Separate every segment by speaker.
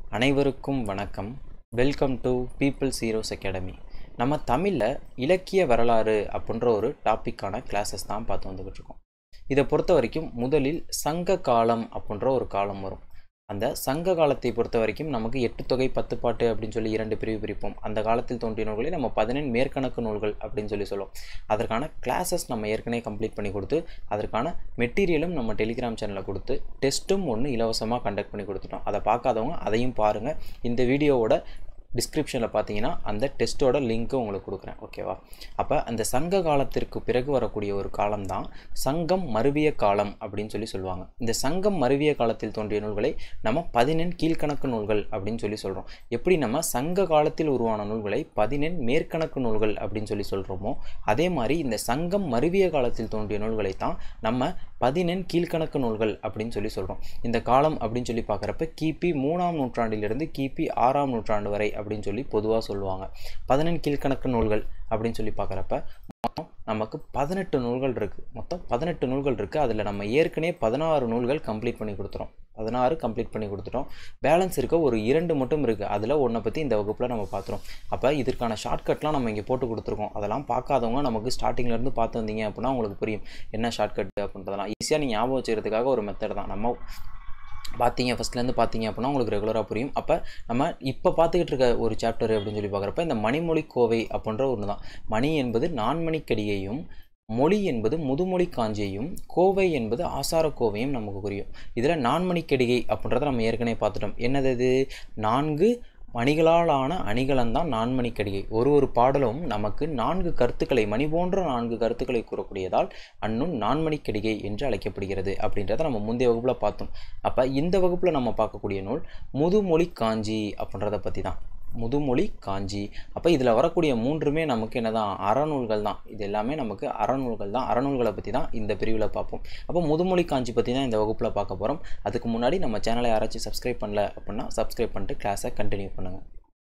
Speaker 1: அனைவருக்கும் வணக்கம் welcome to peoples heroes academy நம்ம தமிழில் இலக்கிய வரலாறு அப்படின்ற ஒரு டாப்பிக்கான கிளாஸஸ் தான் பார்த்து வந்துக்கிட்டு இருக்கோம் இதை பொறுத்த வரைக்கும் முதலில் சங்க காலம் அப்படின்ற ஒரு காலம் வரும் அந்த சங்க காலத்தை பொறுத்த வரைக்கும் நமக்கு எட்டு தொகை பத்து பாட்டு அப்படின்னு சொல்லி இரண்டு பிரிவு பிரிப்போம் அந்த காலத்தில் தோன்றிய நூல்களை நம்ம பதினெண் மேற்கணக்கு நூல்கள் அப்படின்னு சொல்லி சொல்லுவோம் அதற்கான கிளாஸஸ் நம்ம ஏற்கனவே கம்ப்ளீட் பண்ணி கொடுத்து அதற்கான மெட்டீரியலும் நம்ம டெலிகிராம் சேனலில் கொடுத்து டெஸ்ட்டும் ஒன்று இலவசமாக கண்டக்ட் பண்ணி கொடுத்துட்டோம் அதை பார்க்காதவங்க அதையும் பாருங்கள் இந்த வீடியோவோட டிஸ்கிரிப்ஷனில் பார்த்தீங்கன்னா அந்த டெஸ்ட்டோட லிங்க்கு உங்களுக்கு கொடுக்குறேன் ஓகேவா அப்போ அந்த சங்க காலத்திற்கு பிறகு வரக்கூடிய ஒரு காலம் தான் சங்கம் மருவிய காலம் அப்படின்னு சொல்லி சொல்லுவாங்க இந்த சங்கம் மருவிய காலத்தில் தோன்றிய நூல்களை நம்ம பதினெண் கீழ்கணக்கு நூல்கள் அப்படின்னு சொல்லி சொல்கிறோம் எப்படி நம்ம சங்க காலத்தில் உருவான நூல்களை பதினெண் மேற்கணக்கு நூல்கள் அப்படின்னு சொல்லி சொல்கிறோமோ அதே மாதிரி இந்த சங்கம் மருவிய காலத்தில் தோன்றிய நூல்களை தான் நம்ம பதினெண் கீழ்கணக்கு நூல்கள் அப்படின்னு சொல்லி சொல்கிறோம் இந்த காலம் அப்படின்னு சொல்லி பார்க்குறப்ப கிபி மூணாம் நூற்றாண்டிலிருந்து கிபி ஆறாம் நூற்றாண்டு வரை அப்படின்னு சொல்லி பொதுவாக சொல்லுவாங்க பதினெண் கீழ்கணக்கு நூல்கள் அப்படின்னு சொல்லி பார்க்குறப்ப மொத்தம் நமக்கு பதினெட்டு நூல்கள் இருக்குது மொத்தம் பதினெட்டு நூல்கள் இருக்குது அதில் நம்ம ஏற்கனவே பதினாறு நூல்கள் கம்ப்ளீட் பண்ணி கொடுத்துறோம் பதினாறு கம்ப்ளீட் பண்ணி கொடுத்துட்டோம் பேலன்ஸ் இருக்க ஒரு இரண்டு மட்டும் இருக்குது அதில் ஒன்றை பற்றி இந்த வகுப்பில் நம்ம பார்த்துறோம் அப்போ இதற்கான ஷார்ட்கட்லாம் நம்ம இங்கே போட்டு கொடுத்துருக்கோம் அதெல்லாம் பார்க்காதவங்க நமக்கு ஸ்டார்டிங்லேருந்து பார்த்து வந்தீங்க அப்படின்னா உங்களுக்கு புரியும் என்ன ஷார்ட்கட் அப்படின்றதெல்லாம் ஈஸியாக நீங்கள் ஞாபகம் வச்சுக்கிறதுக்காக ஒரு மெத்தட் தான் நம்ம பார்த்தீங்க ஃபஸ்ட்லேருந்து பார்த்தீங்க அப்படின்னா உங்களுக்கு ரெகுலராக புரியும் அப்போ நம்ம இப்போ பார்த்துக்கிட்டு இருக்க ஒரு சாப்டர் அப்படின்னு சொல்லி பார்க்குறப்ப இந்த மணிமொழி கோவை அப்படின்ற ஒன்று தான் மணி என்பது நான்மணிக்கடியையும் மொழி என்பது முதுமொழி காஞ்சியையும் கோவை என்பது ஆசார கோவையும் நமக்கு புரியும் இதில் நான்மணிக்கடிகை அப்படின்றத நம்ம ஏற்கனவே பார்த்துட்டோம் என்னது இது நான்கு மணிகளால் ஆன அணிகலன்தான் நான்மணிக்கடிகை ஒரு ஒரு பாடலும் நமக்கு நான்கு கருத்துக்களை மணி போன்ற நான்கு கருத்துக்களை கூறக்கூடியதால் அன்னும் நான்மணிக்கடிகை என்று அழைக்கப்படுகிறது அப்படின்றத நம்ம முந்தைய வகுப்பில் பார்த்தோம் அப்போ இந்த வகுப்பில் நம்ம பார்க்கக்கூடிய நூல் முதுமொழி காஞ்சி அப்படின்றத பற்றி தான் முதுமொழி காஞ்சி அப்போ இதில் வரக்கூடிய மூன்றுமே நமக்கு என்ன தான் அறநூல்கள் தான் இது எல்லாமே நமக்கு அறநூல்கள் தான் அறநூல்களை பற்றி தான் இந்த பிரிவில் பார்ப்போம் அப்போ முதுமொழி காஞ்சி பற்றி தான் இந்த வகுப்பில் பார்க்க போகிறோம் அதுக்கு முன்னாடி நம்ம சேனலை யாராச்சும் சப்ஸ்கிரைப் பண்ணல அப்படின்னா சப்ஸ்கிரைப் பண்ணிட்டு கிளாஸை கண்டினியூ பண்ணுங்கள்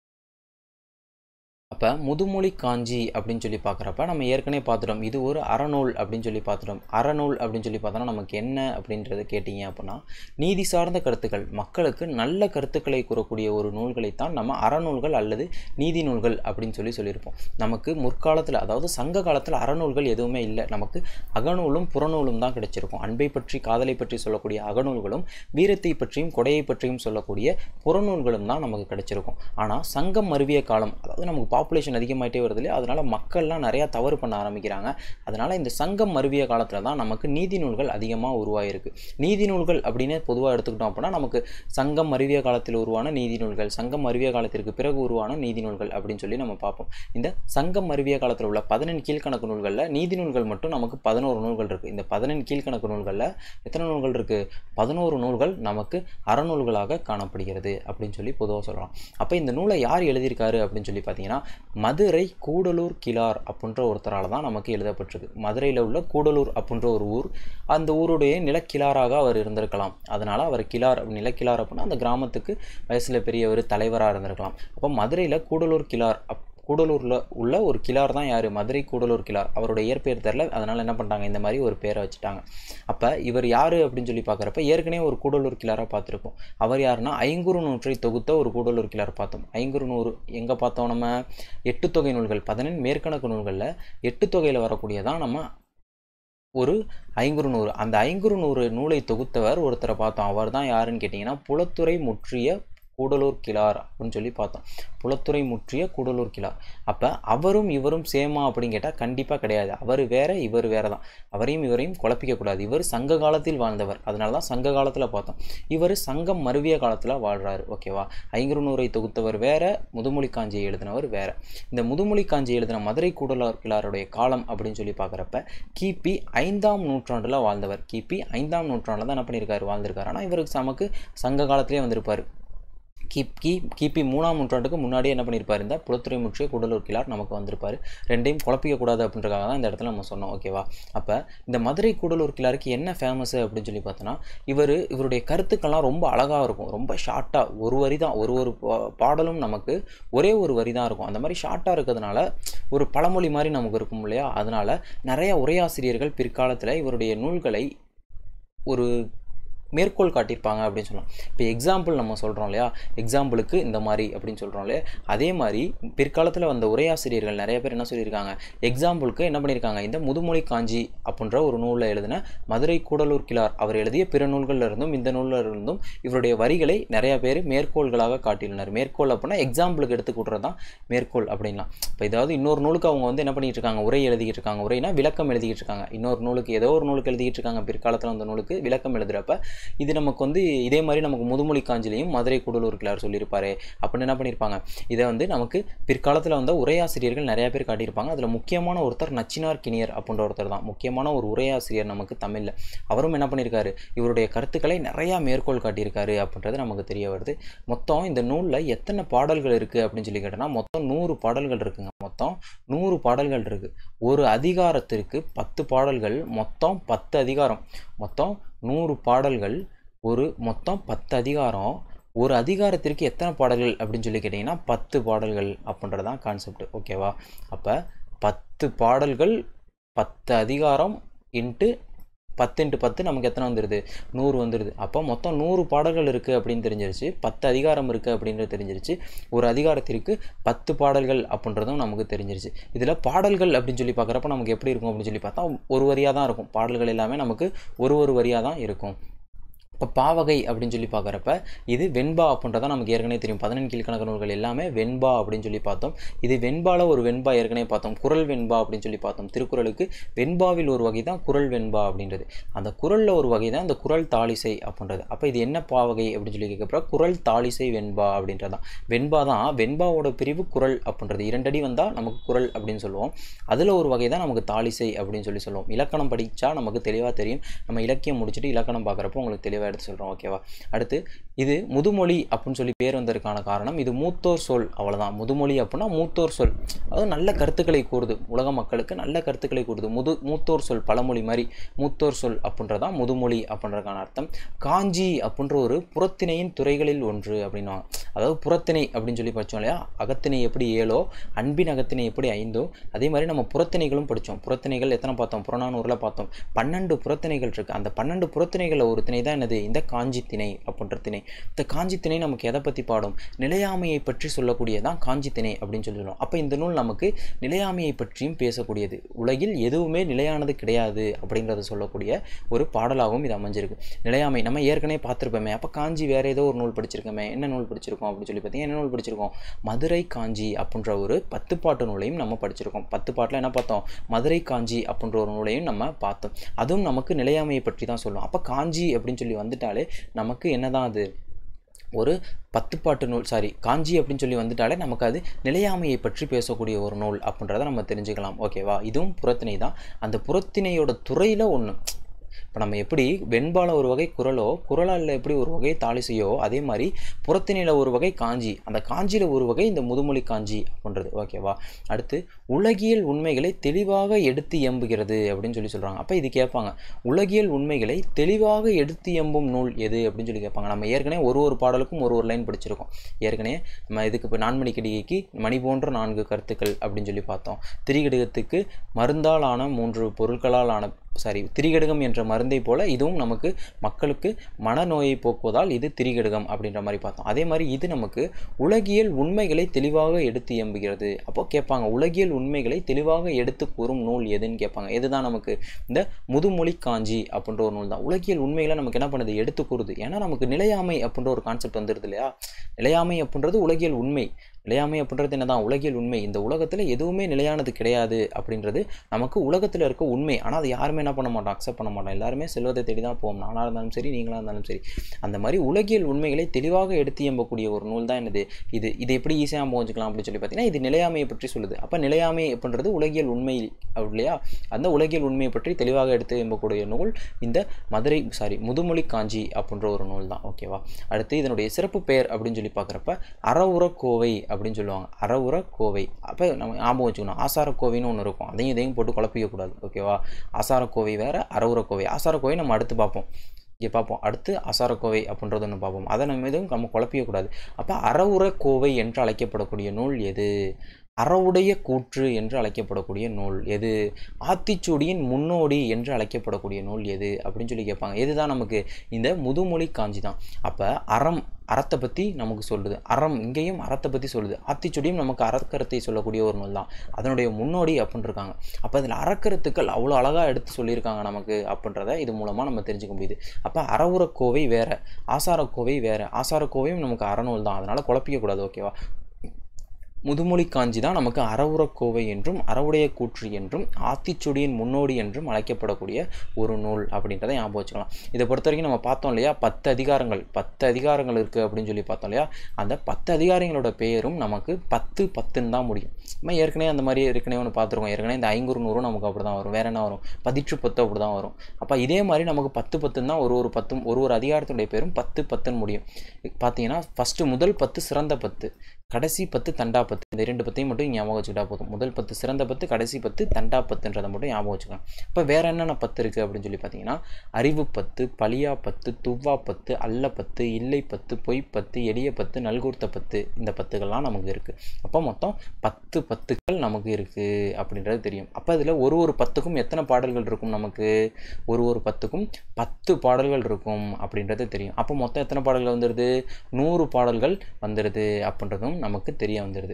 Speaker 1: அப்போ முதுமொழி காஞ்சி அப்படின்னு சொல்லி பார்க்குறப்ப நம்ம ஏற்கனவே பார்த்துட்டோம் இது ஒரு அறநூல் அப்படின்னு சொல்லி பார்த்துட்டோம் அறநூல் அப்படின்னு சொல்லி பார்த்தோன்னா நமக்கு என்ன அப்படின்றது கேட்டிங்க அப்படின்னா நீதி சார்ந்த கருத்துக்கள் மக்களுக்கு நல்ல கருத்துக்களை கூறக்கூடிய ஒரு நூல்களைத்தான் நம்ம அறநூல்கள் அல்லது நீதி நூல்கள் அப்படின்னு சொல்லி சொல்லியிருப்போம் நமக்கு முற்காலத்தில் அதாவது சங்க காலத்தில் அறநூல்கள் எதுவுமே இல்லை நமக்கு அகநூலும் புறநூலும் தான் கிடைச்சிருக்கும் அன்பை பற்றி காதலை பற்றி சொல்லக்கூடிய அகநூல்களும் வீரத்தை பற்றியும் கொடையை பற்றியும் சொல்லக்கூடிய புறநூல்களும் தான் நமக்கு கிடைச்சிருக்கும் ஆனால் சங்கம் மருவிய காலம் அதாவது நமக்கு பாப்புலேஷன் அதிகமாகிட்டே வருது இல்லையா அதனால் மக்கள்லாம் நிறையா தவறு பண்ண ஆரம்பிக்கிறாங்க அதனால் இந்த சங்கம் மருவிய காலத்தில் தான் நமக்கு நீதி நூல்கள் அதிகமாக உருவாகிருக்கு நீதி நூல்கள் அப்படின்னு பொதுவாக எடுத்துக்கிட்டோம் அப்படின்னா நமக்கு சங்கம் மருவிய காலத்தில் உருவான நீதி நூல்கள் சங்கம் மருவிய காலத்திற்கு பிறகு உருவான நீதி நூல்கள் அப்படின்னு சொல்லி நம்ம பார்ப்போம் இந்த சங்கம் மருவிய காலத்தில் உள்ள பதினெண் கீழ்கணக்கு நூல்களில் நீதி நூல்கள் மட்டும் நமக்கு பதினோரு நூல்கள் இருக்குது இந்த பதினெண் கீழ்கணக்கு நூல்களில் எத்தனை நூல்கள் இருக்குது பதினோரு நூல்கள் நமக்கு அறநூல்களாக காணப்படுகிறது அப்படின்னு சொல்லி பொதுவாக சொல்லலாம் அப்போ இந்த நூலை யார் எழுதியிருக்காரு அப்படின்னு சொல்லி பார்த்தீங்கன்னா மதுரை கூடலூர் கிளார் அப்படின்ற ஒருத்தரால் தான் நமக்கு எழுதப்பட்டிருக்கு மதுரையில் உள்ள கூடலூர் அப்படின்ற ஒரு ஊர் அந்த ஊருடைய நிலக்கிழாராக அவர் இருந்திருக்கலாம் அதனால் அவர் கிளார் நிலக்கிழார் அப்படின்னா அந்த கிராமத்துக்கு வயசில் பெரியவர் தலைவராக இருந்திருக்கலாம் அப்போ மதுரையில் கூடலூர் கிளார் அப் கூடலூரில் உள்ள ஒரு கிளார் தான் யார் மதுரை கூடலூர் கிளார் அவருடைய இயற்பெயர் தெரில அதனால் என்ன பண்ணிட்டாங்க இந்த மாதிரி ஒரு பேரை வச்சுட்டாங்க அப்போ இவர் யார் அப்படின்னு சொல்லி பார்க்குறப்ப ஏற்கனவே ஒரு கூடலூர் கிளாராக பார்த்துருப்போம் அவர் யாருன்னா ஐங்குறு நூற்றை தொகுத்த ஒரு கூடலூர் கிளார் பார்த்தோம் ஐங்குறு நூறு எங்கே பார்த்தோம் நம்ம எட்டு தொகை நூல்கள் பதினெண் மேற்கணக்கு நூல்களில் எட்டு தொகையில் வரக்கூடியதான் நம்ம ஒரு ஐங்குறு நூறு அந்த ஐங்குறு நூறு நூலை தொகுத்தவர் ஒருத்தரை பார்த்தோம் அவர் தான் யாருன்னு கேட்டிங்கன்னா புலத்துறை முற்றிய கூடலூர் கிளார் அப்படின்னு சொல்லி பார்த்தோம் புலத்துறை முற்றிய கூடலூர் கிளார் அப்போ அவரும் இவரும் சேமா அப்படின்னு கேட்டால் கண்டிப்பாக கிடையாது அவர் வேற இவர் வேற தான் அவரையும் இவரையும் குழப்பிக்கக்கூடாது இவர் சங்க காலத்தில் வாழ்ந்தவர் அதனால தான் சங்க காலத்தில் பார்த்தோம் இவர் சங்கம் மருவிய காலத்தில் வாழ்கிறாரு ஓகேவா ஐங்குறு நூறை தொகுத்தவர் வேற முதுமொழி காஞ்சியை எழுதினவர் வேற இந்த முதுமொழி காஞ்சி எழுதின மதுரை கூடலூர் கிளாருடைய காலம் அப்படின்னு சொல்லி பார்க்குறப்ப கிபி ஐந்தாம் நூற்றாண்டில் வாழ்ந்தவர் கிபி ஐந்தாம் நூற்றாண்டில் தான் என்ன பண்ணியிருக்காரு வாழ்ந்திருக்காரு ஆனால் இவருக்கு நமக்கு சங்க காலத்திலே வந்திருப்பார் கிப் கி கிபி மூணாம் நூற்றாண்டுக்கு முன்னாடியே என்ன பண்ணியிருப்பார் இந்த புலத்துறை முற்றிய கூடலூர் கிளார் நமக்கு வந்திருப்பார் ரெண்டையும் குழப்பிக்கக்கூடாது அப்படின்றக்காக தான் இந்த இடத்துல நம்ம சொன்னோம் ஓகேவா அப்போ இந்த மதுரை கூடலூர் கிளாருக்கு என்ன ஃபேமஸ் அப்படின்னு சொல்லி பார்த்தோன்னா இவர் இவருடைய கருத்துக்கள்லாம் ரொம்ப அழகாக இருக்கும் ரொம்ப ஷார்ட்டாக ஒரு வரி தான் ஒரு ஒரு பாடலும் நமக்கு ஒரே ஒரு வரி தான் இருக்கும் அந்த மாதிரி ஷார்ட்டாக இருக்கிறதுனால ஒரு பழமொழி மாதிரி நமக்கு இருக்கும் இல்லையா அதனால் நிறைய உரையாசிரியர்கள் பிற்காலத்தில் இவருடைய நூல்களை ஒரு மேற்கோள் காட்டியிருப்பாங்க அப்படின்னு சொல்லலாம் இப்போ எக்ஸாம்பிள் நம்ம சொல்கிறோம் இல்லையா எக்ஸாம்பிளுக்கு இந்த மாதிரி அப்படின்னு சொல்கிறோம் இல்லையா அதே மாதிரி பிற்காலத்தில் வந்த உரையாசிரியர்கள் நிறைய பேர் என்ன சொல்லியிருக்காங்க எக்ஸாம்பிளுக்கு என்ன பண்ணியிருக்காங்க இந்த முதுமொழி காஞ்சி அப்படின்ற ஒரு நூலில் எழுதின மதுரை கூடலூர் கிளார் அவர் எழுதிய பிற நூல்களில் இருந்தும் இந்த நூலில் இருந்தும் இவருடைய வரிகளை நிறைய பேர் மேற்கோள்களாக காட்டியுள்ளனர் மேற்கோள் அப்படின்னா எக்ஸாம்பிளுக்கு எடுத்து கொடுறது தான் மேற்கோள் அப்படின்லாம் இப்போ ஏதாவது இன்னொரு நூலுக்கு அவங்க வந்து என்ன பண்ணிட்டு இருக்காங்க உரை எழுதிக்கிட்டு இருக்காங்க உரைனா விளக்கம் எழுதிக்கிட்டு இருக்காங்க இன்னொரு நூலுக்கு ஏதோ ஒரு நூலுக்கு எழுதிக்கிட்டு இருக்காங்க பிற்காலத்தில் அந்த நூலுக்கு விளக்கம் எழுதுறப்ப இது நமக்கு வந்து இதே மாதிரி நமக்கு முதுமொழி காஞ்சிலையும் மதுரை கூடலூர் கிளார் சொல்லியிருப்பாரு அப்படின்னு என்ன பண்ணியிருப்பாங்க இதை வந்து நமக்கு பிற்காலத்தில் வந்த உரையாசிரியர்கள் நிறைய பேர் காட்டியிருப்பாங்க அதில் முக்கியமான ஒருத்தர் நச்சினார் கிணியர் அப்படின்ற ஒருத்தர் தான் முக்கியமான ஒரு உரையாசிரியர் நமக்கு தமிழில் அவரும் என்ன பண்ணியிருக்காரு இவருடைய கருத்துக்களை நிறையா மேற்கோள் காட்டியிருக்காரு அப்படின்றது நமக்கு தெரிய வருது மொத்தம் இந்த நூலில் எத்தனை பாடல்கள் இருக்குது அப்படின்னு சொல்லி கேட்டோம்னா மொத்தம் நூறு பாடல்கள் இருக்குங்க மொத்தம் நூறு பாடல்கள் இருக்குது ஒரு அதிகாரத்திற்கு பத்து பாடல்கள் மொத்தம் பத்து அதிகாரம் மொத்தம் நூறு பாடல்கள் ஒரு மொத்தம் பத்து அதிகாரம் ஒரு அதிகாரத்திற்கு எத்தனை பாடல்கள் அப்படின்னு சொல்லி கேட்டிங்கன்னா பத்து பாடல்கள் அப்படின்றது தான் கான்செப்ட் ஓகேவா அப்போ பத்து பாடல்கள் பத்து அதிகாரம் இன்ட்டு பத்து இன்ட்டு பத்து நமக்கு எத்தனை வந்துடுது நூறு வந்துடுது அப்போ மொத்தம் நூறு பாடல்கள் இருக்குது அப்படின்னு தெரிஞ்சிருச்சு பத்து அதிகாரம் இருக்குது அப்படின்றது தெரிஞ்சிருச்சு ஒரு அதிகாரத்திற்கு பத்து பாடல்கள் அப்படின்றதும் நமக்கு தெரிஞ்சிருச்சு இதில் பாடல்கள் அப்படின்னு சொல்லி பார்க்குறப்ப நமக்கு எப்படி இருக்கும் அப்படின்னு சொல்லி பார்த்தா ஒரு வரியாக தான் இருக்கும் பாடல்கள் எல்லாமே நமக்கு ஒரு ஒரு வரியாக தான் இருக்கும் இப்போ பாவகை அப்படின்னு சொல்லி பார்க்குறப்ப இது வெண்பா அப்படின்றத நமக்கு ஏற்கனவே தெரியும் பதினெண் கீழ்கணக்கு நூல்கள் எல்லாமே வெண்பா அப்படின்னு சொல்லி பார்த்தோம் இது வெண்பால ஒரு வெண்பா ஏற்கனவே பார்த்தோம் குரல் வெண்பா அப்படின்னு சொல்லி பார்த்தோம் திருக்குறளுக்கு வெண்பாவில் ஒரு வகை தான் குரல் வெண்பா அப்படின்றது அந்த குரலில் ஒரு வகை தான் இந்த குரல் தாளிசை அப்படின்றது அப்போ இது என்ன பாவகை அப்படின்னு சொல்லி கேட்குறப்ப குரல் தாளிசை வெண்பா அப்படின்றது தான் வெண்பா தான் வெண்பாவோட பிரிவு குரல் அப்படின்றது இரண்டடி வந்தால் நமக்கு குரல் அப்படின்னு சொல்லுவோம் அதில் ஒரு வகை தான் நமக்கு தாளிசை அப்படின்னு சொல்லி சொல்லுவோம் இலக்கணம் படித்தா நமக்கு தெளிவாக தெரியும் நம்ம இலக்கியம் முடிச்சுட்டு இலக்கணம் பார்க்குறப்போ உங்களுக்கு தெளிவாக எடுத்து சொல்கிறோம் ஓகேவா அடுத்து இது முதுமொழி அப்படின்னு சொல்லி பேர் வந்ததற்கான காரணம் இது மூத்தோர் சொல் அவ்வளோதான் முதுமொழி அப்படின்னா மூத்தோர் சொல் அதாவது நல்ல கருத்துக்களை கூறுது உலக மக்களுக்கு நல்ல கருத்துக்களை கூறுது முது மூத்தோர் சொல் பழமொழி மாதிரி மூத்தோர் சொல் அப்படின்றதான் முதுமொழி அப்படின்றதுக்கான அர்த்தம் காஞ்சி அப்படின்ற ஒரு புறத்திணையின் துறைகளில் ஒன்று அப்படின்னுவாங்க அதாவது புறத்திணை அப்படின்னு சொல்லி படித்தோம் இல்லையா அகத்திணை எப்படி ஏழோ அன்பின் அகத்திணை எப்படி ஐந்தோ அதே மாதிரி நம்ம புறத்திணைகளும் படித்தோம் புறத்திணைகள் எத்தனை பார்த்தோம் புறநானூரில் பார்த்தோம் பன்னெண்டு புறத்திணைகள் இருக்குது அந்த பன்னெண்டு புறத்திணைகளில் ஒரு திணை தான் என்னது இந்த காஞ்சி திணை அப்படின்ற திணை இந்த காஞ்சி திணை நமக்கு எதை பற்றி பாடும் நிலையாமையை பற்றி சொல்லக்கூடியதான் காஞ்சி திணை அப்படின்னு சொல்லி சொல்லுவோம் அப்போ இந்த நூல் நமக்கு நிலையாமையை பற்றியும் பேசக்கூடியது உலகில் எதுவுமே நிலையானது கிடையாது அப்படிங்கிறத சொல்லக்கூடிய ஒரு பாடலாகவும் இது அமைஞ்சிருக்கு நிலையாமை நம்ம ஏற்கனவே பார்த்துருப்போமே அப்போ காஞ்சி வேற ஏதோ ஒரு நூல் படிச்சிருக்கோமே என்ன நூல் படிச்சிருக்கோம் அப்படின்னு சொல்லி பார்த்தீங்கன்னா என்ன நூல் படிச்சிருக்கோம் மதுரை காஞ்சி அப்படின்ற ஒரு பத்து பாட்டு நூலையும் நம்ம படிச்சிருக்கோம் பத்து பாட்டில் என்ன பார்த்தோம் மதுரை காஞ்சி அப்படின்ற ஒரு நூலையும் நம்ம பார்த்தோம் அதுவும் நமக்கு நிலையாமையை பற்றி தான் சொல்லும் அப்போ காஞ்சி அப்படின்னு சொல்லி வந்துட்டாலே நமக்கு என்னதான் அது ஒரு பத்து பாட்டு நூல் சாரி காஞ்சி அப்படின்னு சொல்லி வந்துட்டாலே நமக்கு அது நிலையாமையை பற்றி பேசக்கூடிய ஒரு நூல் அப்படின்றத நம்ம தெரிஞ்சுக்கலாம் ஓகேவா இதுவும் புறத்திணை தான் அந்த புறத்திணையோட துறையில் ஒன்று இப்போ நம்ம எப்படி வெண்பால ஒரு வகை குரலோ குரலால் எப்படி ஒரு வகை தாளிசையோ அதே மாதிரி புறத்திணையில் ஒரு வகை காஞ்சி அந்த காஞ்சியில் ஒரு வகை இந்த முதுமொழி காஞ்சி அப்படின்றது ஓகேவா அடுத்து உலகியல் உண்மைகளை தெளிவாக எடுத்து எம்புகிறது அப்படின்னு சொல்லி சொல்கிறாங்க அப்போ இது கேட்பாங்க உலகியல் உண்மைகளை தெளிவாக எடுத்து எம்பும் நூல் எது அப்படின்னு சொல்லி கேட்பாங்க நம்ம ஏற்கனவே ஒரு ஒரு பாடலுக்கும் ஒரு ஒரு லைன் படிச்சிருக்கோம் ஏற்கனவே நம்ம இதுக்கு இப்போ நான்மணி கிடிகைக்கு மணி போன்ற நான்கு கருத்துக்கள் அப்படின்னு சொல்லி பார்த்தோம் திரிகடுகத்துக்கு மருந்தால் ஆன மூன்று பொருட்களால் ஆன சாரி திரிகடுகம் என்ற மருந்தை போல இதுவும் நமக்கு மக்களுக்கு மனநோயை போக்குவதால் இது திரிகடுகம் அப்படின்ற மாதிரி பார்த்தோம் அதே மாதிரி இது நமக்கு உலகியல் உண்மைகளை தெளிவாக எடுத்து எம்புகிறது அப்போ கேட்பாங்க உலகியல் உண்மைகளை தெளிவாக எடுத்து கூறும் நூல் எதுன்னு கேட்பாங்க இதுதான் நமக்கு இந்த முதுமொழி காஞ்சி அப்படின்ற ஒரு நூல் தான் உலகியல் உண்மைகளை நமக்கு என்ன பண்ணுது எடுத்து கூறுது ஏன்னா நமக்கு நிலையாமை அப்படின்ற ஒரு கான்செப்ட் வந்துடுது இல்லையா நிலையாமை அப்படின்றது உலகியல் உண்மை நிலையாமை அப்படின்றது என்னதான் உலகியல் உண்மை இந்த உலகத்தில் எதுவுமே நிலையானது கிடையாது அப்படின்றது நமக்கு உலகத்தில் இருக்க உண்மை ஆனால் அது யாருமே என்ன பண்ண மாட்டோம் அக்செப்ட் பண்ண மாட்டோம் எல்லாருமே செல்வத்தை தேடி தான் போவோம் நானாக இருந்தாலும் சரி நீங்களாக இருந்தாலும் சரி அந்த மாதிரி உலகியல் உண்மைகளை தெளிவாக எடுத்து எம்பக்கூடிய ஒரு நூல் தான் என்னது இது இது எப்படி ஈஸியாக புரிஞ்சுக்கலாம் அப்படின்னு சொல்லி பார்த்தீங்கன்னா இது நிலையாமையை பற்றி சொல்லுது அப்போ நிலையாமை அப்படின்றது உலகியல் உண்மை இல்லையா அந்த உலகியல் உண்மையை பற்றி தெளிவாக எடுத்து எம்பக்கூடிய நூல் இந்த மதுரை சாரி முதுமொழி காஞ்சி அப்படின்ற ஒரு நூல் தான் ஓகேவா அடுத்து இதனுடைய சிறப்பு பெயர் அப்படின்னு சொல்லி பார்க்குறப்ப அறவுர கோவை அப்படின்னு சொல்லுவாங்க அறவுர கோவை அப்போ நம்ம ஞாபகம் வச்சுக்கணும் ஆசாரக்கோவைன்னு ஒன்று இருக்கும் அதையும் இதையும் போட்டு குழப்பிக்க கூடாது ஓகேவா ஆசாரக்கோவை வேறு அறவுர கோவை ஆசாரக்கோவை நம்ம அடுத்து பார்ப்போம் இங்கே பார்ப்போம் அடுத்து அசாரக்கோவை அப்படின்றது ஒன்று பார்ப்போம் அதை நம்ம எதுவும் நம்ம குழப்பிக்கக்கூடாது அப்போ அறவுர கோவை என்று அழைக்கப்படக்கூடிய நூல் எது அறவுடைய கூற்று என்று அழைக்கப்படக்கூடிய நூல் எது ஆத்திச்சூடியின் முன்னோடி என்று அழைக்கப்படக்கூடிய நூல் எது அப்படின்னு சொல்லி கேட்பாங்க எதுதான் நமக்கு இந்த முதுமொழி காஞ்சி தான் அப்போ அறம் அறத்தை பற்றி நமக்கு சொல்லுது அறம் இங்கேயும் அறத்தை பற்றி சொல்லுது ஆத்திச்சுடியும் நமக்கு அறக்கரத்தை சொல்லக்கூடிய ஒரு நூல் தான் அதனுடைய முன்னோடி அப்படின்னு இருக்காங்க அப்போ அதில் அறக்கருத்துக்கள் அவ்வளோ அழகாக எடுத்து சொல்லியிருக்காங்க நமக்கு அப்படின்றத இது மூலமாக நம்ம தெரிஞ்சுக்க முடியுது அப்போ அறவுரக்கோவை வேறு ஆசாரக்கோவை வேறு ஆசாரக்கோவையும் நமக்கு அறநூல் தான் அதனால் குழப்பிக்கக்கூடாது ஓகேவா முதுமொழி காஞ்சி தான் நமக்கு அறவுரக்கோவை என்றும் அறவுடைய கூற்று என்றும் ஆத்திச்சுடியின் முன்னோடி என்றும் அழைக்கப்படக்கூடிய ஒரு நூல் அப்படின்றத ஞாபகம் வச்சுக்கலாம் இதை பொறுத்த வரைக்கும் நம்ம பார்த்தோம் இல்லையா பத்து அதிகாரங்கள் பத்து அதிகாரங்கள் இருக்குது அப்படின்னு சொல்லி பார்த்தோம் இல்லையா அந்த பத்து அதிகாரங்களோட பெயரும் நமக்கு பத்து பத்துன்னு தான் முடியும் நம்ம ஏற்கனவே அந்த மாதிரி ஏற்கனவே ஒன்று பார்த்துருக்கோம் ஏற்கனவே இந்த ஐங்குறு நூறும் நமக்கு அப்படி தான் வரும் வேற என்ன வரும் பதிற்று பத்து அப்படி தான் வரும் அப்போ இதே மாதிரி நமக்கு பத்து பத்துன்னு தான் ஒரு ஒரு பத்தும் ஒரு ஒரு அதிகாரத்துடைய பேரும் பத்து பத்துன்னு முடியும் பார்த்தீங்கன்னா ஃபஸ்ட்டு முதல் பத்து சிறந்த பத்து கடைசி பத்து தண்டா பத்து இந்த ரெண்டு பத்தையும் மட்டும் ஞாபகம் வச்சுக்கிட்டா போதும் முதல் பத்து சிறந்த பத்து கடைசி பத்து தண்டா பத்துன்றதை மட்டும் ஞாபகம் வச்சுக்கலாம் இப்போ வேற என்னென்ன பத்து இருக்குது அப்படின்னு சொல்லி பார்த்தீங்கன்னா அறிவு பத்து பலியா பத்து துவ்வா பத்து அல்ல பத்து இல்லை பத்து பொய் பத்து எளிய பத்து நல்கூர்த்த பத்து இந்த பத்துக்கள்லாம் நமக்கு இருக்குது அப்போ மொத்தம் பத்து பத்துக்கள் நமக்கு இருக்குது அப்படின்றது தெரியும் அப்போ இதில் ஒரு ஒரு பத்துக்கும் எத்தனை பாடல்கள் இருக்கும் நமக்கு ஒரு ஒரு பத்துக்கும் பத்து பாடல்கள் இருக்கும் அப்படின்றது தெரியும் அப்போ மொத்தம் எத்தனை பாடல்கள் வந்துடுது நூறு பாடல்கள் வந்துடுது அப்படின்றதும் நமக்கு தெரிய வந்துடுது